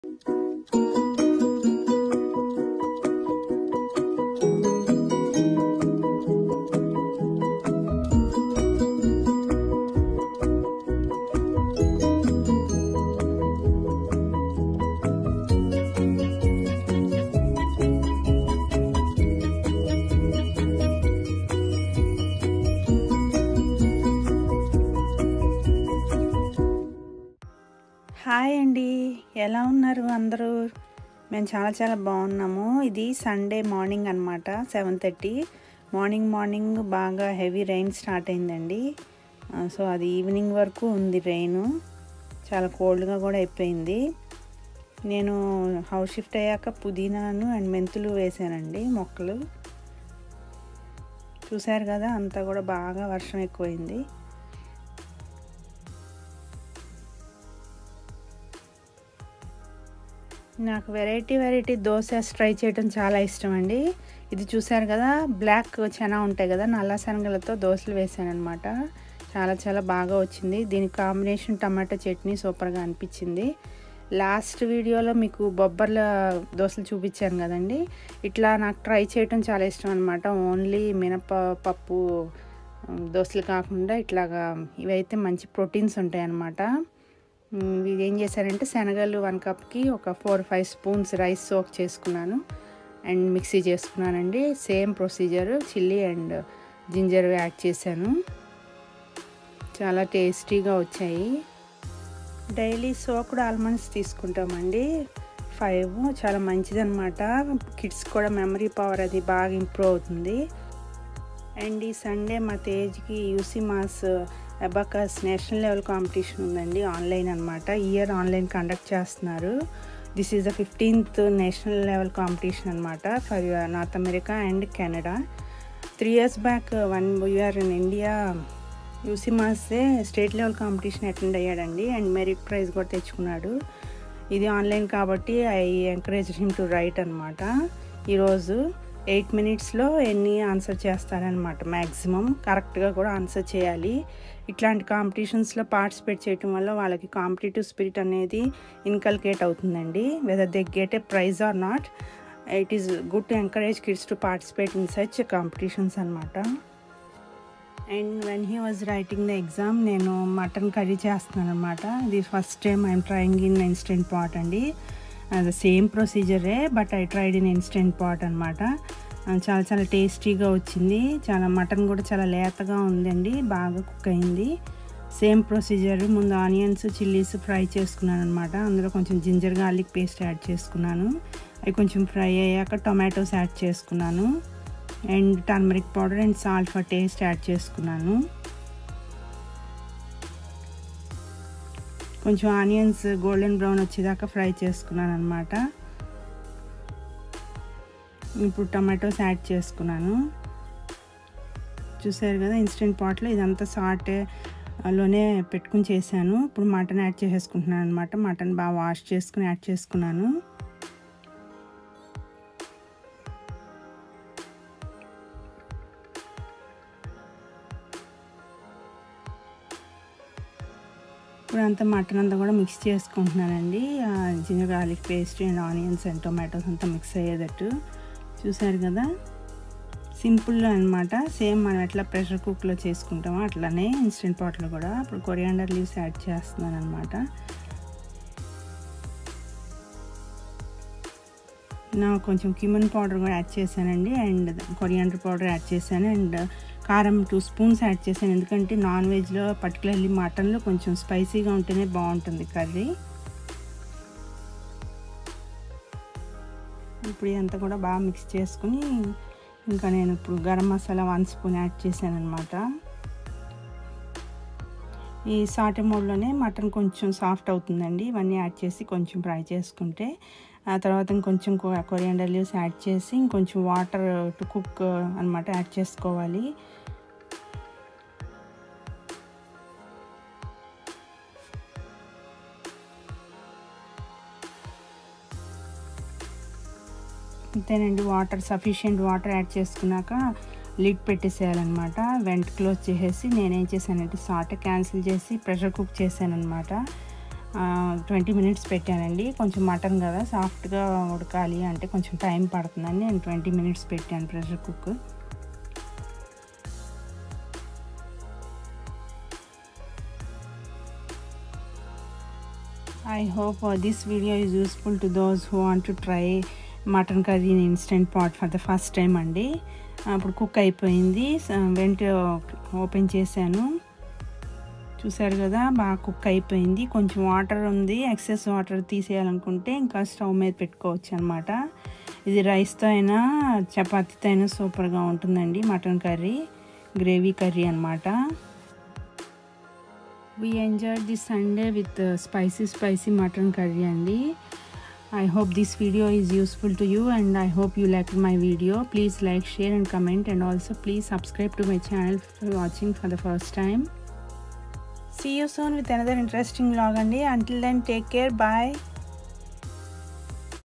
hi అండి ఎలా ఉన్నారు అందరూ మేము చాలా చాలా బాగున్నాము ఇది సండే మార్నింగ్ అనమాట సెవెన్ థర్టీ మార్నింగ్ మార్నింగ్ బాగా హెవీ రెయిన్ స్టార్ట్ అయిందండి ఆ, సో అది ఈవినింగ్ వరకు ఉంది రెయిన్ చాలా కోల్డ్గా కూడా అయిపోయింది నేను హౌస్ షిఫ్ట్ అయ్యాక పుదీనాను అండ్ మెంతులు వేసానండి మొక్కలు చూశారు కదా అంతా కూడా బాగా వర్షం ఎక్కువైంది నాకు వెరైటీ వెరైటీ దోశ ట్రై చేయడం చాలా ఇష్టం అండి ఇది చూసారు కదా బ్లాక్ చెనా ఉంటాయి కదా నల్ల శనగలతో దోశలు వేసాను అనమాట చాలా చాలా బాగా వచ్చింది దీనికి కాంబినేషన్ టమాటో చట్నీ సూపర్గా అనిపించింది లాస్ట్ వీడియోలో మీకు బొబ్బర్ల దోశలు చూపించాను కదండి ఇట్లా నాకు ట్రై చేయటం చాలా ఇష్టం అనమాట ఓన్లీ మినప పప్పు దోశలు కాకుండా ఇట్లాగా ఇవైతే మంచి ప్రోటీన్స్ ఉంటాయి అన్నమాట ఇది ఏం చేశానంటే శనగలు వన్ కప్కి ఒక four five spoons rice soak చేసుకున్నాను అండ్ మిక్సీ చేసుకున్నానండి same procedure chilli and ginger add చేశాను చాలా టేస్టీగా వచ్చాయి డైలీ సోక్డ్ ఆల్మండ్స్ తీసుకుంటామండి ఫైవ్ చాలా మంచిదన్నమాట కిడ్స్ కూడా మెమరీ పవర్ అది బాగా ఇంప్రూవ్ అవుతుంది అండ్ ఈ సండే మా తేజ్కి UCMAS abacus national level competition ఉందండి ఆన్లైన్ అనమాట ఇయర్ ఆన్లైన్ కండక్ట్ చేస్తున్నారు this is the fifteenth national level competition అనమాట for North America and Canada three years back one year in India యూసీ మాసే state level competition attend అయ్యాడండి and merit prize కూడా తెచ్చుకున్నాడు ఇది ఆన్లైన్ కాబట్టి I encourage him to write అనమాట ఈరోజు ఎయిట్ మినిట్స్లో ఎన్ని ఆన్సర్ చేస్తారనమాట మ్యాక్సిమం కరెక్ట్గా కూడా ఆన్సర్ చేయాలి ఇట్లాంటి కాంపిటీషన్స్లో పార్టిసిపేట్ చేయటం వల్ల వాళ్ళకి కాంపిటేటివ్ స్పిరిట్ అనేది ఇన్కల్కేట్ అవుతుందండి whether they get a prize or not it is good to encourage kids to participate in such competitions అనమాట and when he was writing the exam నేను మటన్ కర్రీ చేస్తున్నాను అనమాట ఇది first time I'm trying in instant pot అండి అది same ప్రొసీజరే but I tried in instant pot అనమాట చాలా చాలా టేస్టీగా వచ్చింది చాలా మటన్ కూడా చాలా లేతగా ఉందండి బాగా కుక్ అయింది సేమ్ ప్రొసీజర్ ముందు ఆనియన్స్ చిల్లీస్ ఫ్రై చేసుకున్నాను అనమాట అందులో కొంచెం జింజర్ గార్లిక్ పేస్ట్ యాడ్ చేసుకున్నాను అవి కొంచెం ఫ్రై అయ్యాక టొమాటోస్ యాడ్ చేసుకున్నాను and turmeric powder and salt for taste add చేసుకున్నాను కొంచెం ఆనియన్స్ గోల్డెన్ బ్రౌన్ వచ్చేదాకా ఫ్రై చేసుకున్నాను అనమాట ఇప్పుడు టమాటోస్ యాడ్ చేసుకున్నాను చూసారు కదా ఇన్స్టెంట్ పాట్లో ఇదంతా సాల్ట్ లోనే పెట్టుకుని చేశాను ఇప్పుడు మటన్ యాడ్ చేసేసుకుంటున్నాను అనమాట మటన్ బాగా వాష్ చేసుకుని యాడ్ చేసుకున్నాను ఇప్పుడు అంతా మటన్ అంతా కూడా మిక్స్ చేసుకుంటున్నానండి ginger garlic paste and onions and tomatoes అంతా మిక్స్ అయ్యేటట్టు చూసారు కదా సింపుల్ అనమాట సేమ్ మనం ఎట్లా ప్రెషర్ కుక్లో చేసుకుంటామో అట్లానే ఇన్స్టెంట్ పాట్లో కూడా ఇప్పుడు కొరియాండర్ లీవ్స్ యాడ్ చేస్తున్నాను అనమాట నా కొంచెం క్యూమన్ పౌడర్ కూడా యాడ్ చేశానండి అండ్ కొరియాండర్ పౌడర్ యాడ్ చేశాను అండ్ కారం టూ స్పూన్స్ యాడ్ చేశాను ఎందుకంటే నాన్ వెజ్లో పర్టికులర్లీ మటన్లో కొంచెం స్పైసీగా ఉంటేనే బాగుంటుంది కర్రీ ఇప్పుడు ఇదంతా కూడా బాగా మిక్స్ చేసుకుని ఇంకా నేను ఇప్పుడు garam masala one spoon add చేశాను అనమాట ఈ సాటె మోడ్లోనే మటన్ కొంచెం సాఫ్ట్ అవుతుందండి ఇవన్నీ యాడ్ చేసి కొంచెం ఫ్రై చేసుకుంటే ఆ తర్వాత ఇంకొంచెం కొరియాండర్ లీవ్స్ యాడ్ చేసి ఇంకొంచెం వాటర్ టు కుక్ అనమాట యాడ్ చేసుకోవాలి అంతేనండి వాటర్ సఫిషియెంట్ వాటర్ యాడ్ చేసుకున్నాక లిడ్ పెట్టేసేయాలన్నమాట వెంట క్లోజ్ చేసేసి నేనేం చేశానంటే సాల్ట్ క్యాన్సిల్ చేసి ప్రెషర్ కుక్ చేశాను అనమాట ట్వంటీ మినిట్స్ పెట్టానండి కొంచెం మటన్ కదా సాఫ్ట్గా ఉడకాలి అంటే కొంచెం టైం పడుతుందని నేను ట్వంటీ మినిట్స్ పెట్టాను pressure cook I hope uh, this video is useful to those who want to try mutton curry in instant pot for the first time అండి అప్పుడు కుక్ అయిపోయింది వెంట ఓపెన్ చేశాను చూసారు కదా బాగా కుక్ అయిపోయింది కొంచెం వాటర్ ఉంది ఎక్సెస్ వాటర్ తీసేయాలనుకుంటే ఇంకా స్టవ్ మీద పెట్టుకోవచ్చు అనమాట ఇది రైస్తో అయినా చపాతీతో అయినా సూపర్గా ఉంటుందండి మటన్ కర్రీ గ్రేవీ కర్రీ అనమాట we enjoyed this sunday with uh, spicy spicy mutton curry andy i hope this video is useful to you and i hope you liked my video please like share and comment and also please subscribe to my channel for watching for the first time see you soon with another interesting vlog andy until then take care bye